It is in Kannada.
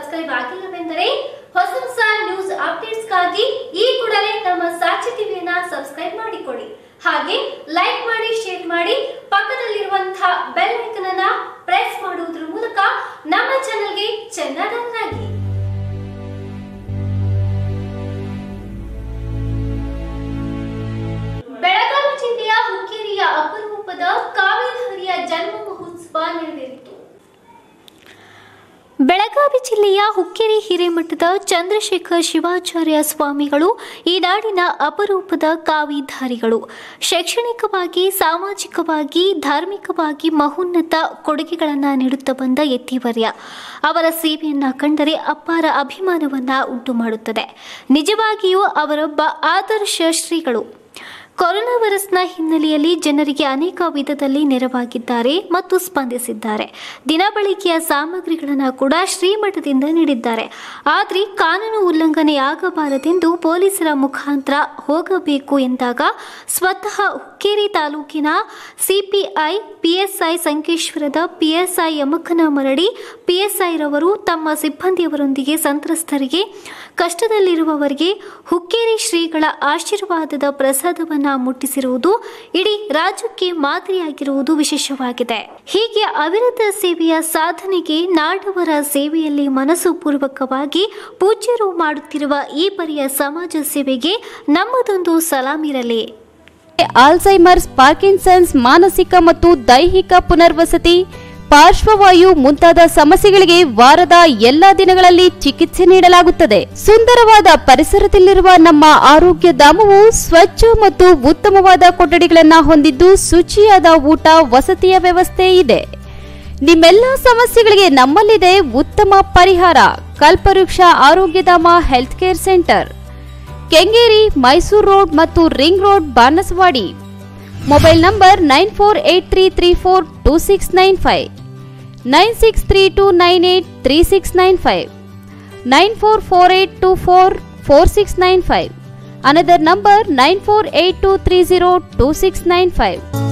ಸಬ್ಸ್ಕ್ರೈಬ್ ಆಗಿಲ್ಲವೆಂದರೆ ಹೊಸ ಹೊಸ ನ್ಯೂಸ್ ಅಪ್ಡೇಟ್ಸ್ಗಾಗಿ ಈ ಕೂಡಲೇ ನಮ್ಮ ಸಾಕ್ಷಿ ಟಿವಿಯನ್ನ ಸಬ್ಸ್ಕ್ರೈಬ್ ಮಾಡಿಕೊಳ್ಳಿ ಹಾಗೆ ಲೈಕ್ ಮಾಡಿ ಶೇರ್ ಮಾಡಿ ಪಕ್ಕದಲ್ಲಿರುವಂತಹ ಬೆಲ್ ಐಕನ್ ಅನ್ನ ಪ್ರೆಸ್ ಮಾಡುವುದರ ಮೂಲಕ ನಮ್ಮ ಚಾನೆಲ್ಗೆ ಚೆನ್ನಾಗಿ ಬೆಳಗಾವಿ ಜಿಲ್ಲೆಯ ಹುಕ್ಕೇರಿಯ ಅಪರೂಪದ ಕಾವೇಧಾರಿಯ ಜನ್ಮ ಮಹೋತ್ಸವ ನೆರವೇರಿತು ಬೆಳಗಾವಿ ಜಿಲ್ಲೆಯ ಹುಕ್ಕೇರಿ ಹಿರೇಮಠದ ಚಂದ್ರಶೇಖರ್ ಶಿವಾಚಾರ್ಯ ಸ್ವಾಮಿಗಳು ಈ ನಾಡಿನ ಅಪರೂಪದ ಕಾವಿಧಾರಿಗಳು ಶೈಕ್ಷಣಿಕವಾಗಿ ಸಾಮಾಜಿಕವಾಗಿ ಧಾರ್ಮಿಕವಾಗಿ ಮಹೋನ್ನತ ಕೊಡುಗೆಗಳನ್ನು ನೀಡುತ್ತಾ ಬಂದ ಯತಿವರ್ಯ ಅವರ ಸೇವೆಯನ್ನ ಕಂಡರೆ ಅಪಾರ ಅಭಿಮಾನವನ್ನ ಉಂಟು ಮಾಡುತ್ತದೆ ನಿಜವಾಗಿಯೂ ಅವರೊಬ್ಬ ಆದರ್ಶ ಶ್ರೀಗಳು ಕೊರೋನಾ ವೈರಸ್ನ ಹಿನ್ನೆಲೆಯಲ್ಲಿ ಜನರಿಗೆ ಅನೇಕ ವಿಧದಲ್ಲಿ ನೆರವಾಗಿದ್ದಾರೆ ಮತ್ತು ಸ್ಪಂದಿಸಿದ್ದಾರೆ ದಿನಬಳಕೆಯ ಸಾಮಗ್ರಿಗಳನ್ನು ಕೂಡ ಶ್ರೀಮಠದಿಂದ ನೀಡಿದ್ದಾರೆ ಆದರೆ ಕಾನೂನು ಉಲ್ಲಂಘನೆ ಆಗಬಾರದೆಂದು ಪೊಲೀಸರ ಮುಖಾಂತರ ಹೋಗಬೇಕು ಎಂದಾಗ ಸ್ವತಃ ಹುಕ್ಕೇರಿ ತಾಲೂಕಿನ ಸಿಪಿಐ ಪಿಎಸ್ಐ ಸಂಕೇಶ್ವರದ ಪಿಎಸ್ಐ ಯಮಕನ ಮರಡಿ ಪಿಎಸ್ಐ ರವರು ತಮ್ಮ ಸಿಬ್ಬಂದಿಯವರೊಂದಿಗೆ ಸಂತ್ರಸ್ತರಿಗೆ ಕಷ್ಟದಲ್ಲಿರುವವರಿಗೆ ಹುಕ್ಕೇರಿ ಶ್ರೀಗಳ ಆಶೀರ್ವಾದದ ಪ್ರಸಾದವನ್ನ ಮುಟ್ಟಿಸಿರುವುದು ಇಡೀ ರಾಜ್ಯಕ್ಕೆ ಮಾದರಿಯಾಗಿರುವುದು ವಿಶೇಷವಾಗಿದೆ ಹೀಗೆ ಅವಿರತ ಸೇವೆಯ ಸಾಧನೆಗೆ ನಾಡವರ ಸೇವೆಯಲ್ಲಿ ಮನಸ್ಸು ಪೂರ್ವಕವಾಗಿ ಪೂಜ್ಯರು ಮಾಡುತ್ತಿರುವ ಈ ಪರಿಯ ಸಮಾಜ ಸೇವೆಗೆ ನಮ್ಮದೊಂದು ಸಲಾಮಿರಲಿ ಆಲ್ಝೈಮರ್ಸ್ ಪಾರ್ಕಿನ್ಸನ್ಸ್ ಮಾನಸಿಕ ಮತ್ತು ದೈಹಿಕ ಪುನರ್ವಸತಿ ಪಾರ್ಶ್ವವಾಯು ಮುಂತಾದ ಸಮಸ್ಯೆಗಳಿಗೆ ವಾರದ ಎಲ್ಲಾ ದಿನಗಳಲ್ಲಿ ಚಿಕಿತ್ಸೆ ನೀಡಲಾಗುತ್ತದೆ ಸುಂದರವಾದ ಪರಿಸರದಲ್ಲಿರುವ ನಮ್ಮ ಆರೋಗ್ಯ ಧಾಮವು ಸ್ವಚ್ಛ ಮತ್ತು ಉತ್ತಮವಾದ ಕೊಠಡಿಗಳನ್ನು ಹೊಂದಿದ್ದು ಶುಚಿಯಾದ ಊಟ ವಸತಿಯ ವ್ಯವಸ್ಥೆ ಇದೆ ನಿಮ್ಮೆಲ್ಲ ಸಮಸ್ಯೆಗಳಿಗೆ ನಮ್ಮಲ್ಲಿದೆ ಉತ್ತಮ ಪರಿಹಾರ Kalpavriksha Arogyadhama health care centre Kengeri Mysore road ಮತ್ತು ring road Banaswadi mobile number nine four eight three three four two six nine five nine six three two nine eight three six nine five nine four four eight two four four six nine five another number nine four eight two three zero two six nine five